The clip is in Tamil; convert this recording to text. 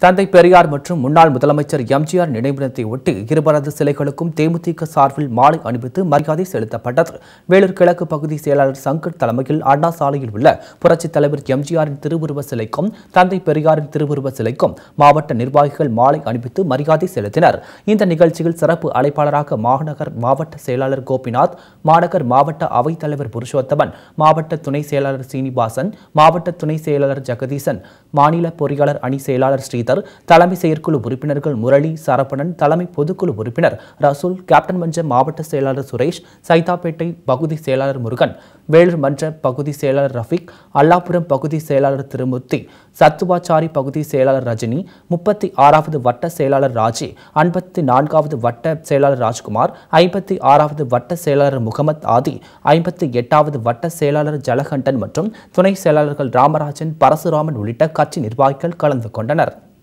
தந்தை பெரியார் மற்றும் முன்னாள் முதலமைச்சர் எம்ஜிஆர் நினைவு தினத்தை ஒட்டி இருவரது சிலைகளுக்கும் தேமுதிக சார்பில் மாலை அணிவித்து மரியாதை செலுத்தப்பட்டது வேலூர் கிழக்கு பகுதி செயலாளர் சங்கர் தலைமையில் அண்ணா சாலையில் உள்ள புரட்சித் தலைவர் எம்ஜிஆரின் திருவுருவ சிலைக்கும் தந்தை பெரியாரின் திருவுருவ சிலைக்கும் மாவட்ட நிர்வாகிகள் மாலை அணிவித்து மரியாதை செலுத்தினர் இந்த நிகழ்ச்சியில் சிறப்பு அழைப்பாளராக மாநகர் மாவட்ட செயலாளர் கோபிநாத் மாநகர் மாவட்ட அவைத் தலைவர் புருஷோத்தமன் மாவட்ட துணை செயலாளர் சீனிவாசன் மாவட்ட துணை செயலாளர் ஜெகதீசன் மாநில பொறியாளர் அணி செயலாளர் ஸ்ரீதர் தலைமை செயற்குழு உறுப்பினர்கள் முரளி சரவணன் தலைமை பொதுக்குழு உறுப்பினர் ரசூல் கேப்டன் மன்ற மாவட்ட செயலாளர் சுரேஷ் சைதாப்பேட்டை பகுதி செயலாளர் முருகன் வேலூர் மன்ற பகுதி செயலாளர் ரஃபீக் அல்லாபுரம் பகுதி செயலாளர் திருமூர்த்தி சத்துவாச்சாரி பகுதி செயலாளர் ரஜினி முப்பத்தி ஆறாவது வட்ட செயலாளர் ராஜி ஐம்பத்தி நான்காவது வட்ட செயலாளர் ராஜ்குமார் ஐம்பத்தி ஆறாவது வட்ட செயலாளர் முகமது ஆதி ஐம்பத்தி எட்டாவது வட்ட செயலாளர் ஜலகண்டன் மற்றும் துணை செயலாளர்கள் ராமராஜன் பரசுராமன் உள்ளிட்ட கட்சி நிர்வாகிகள் கலந்து கொண்டனர்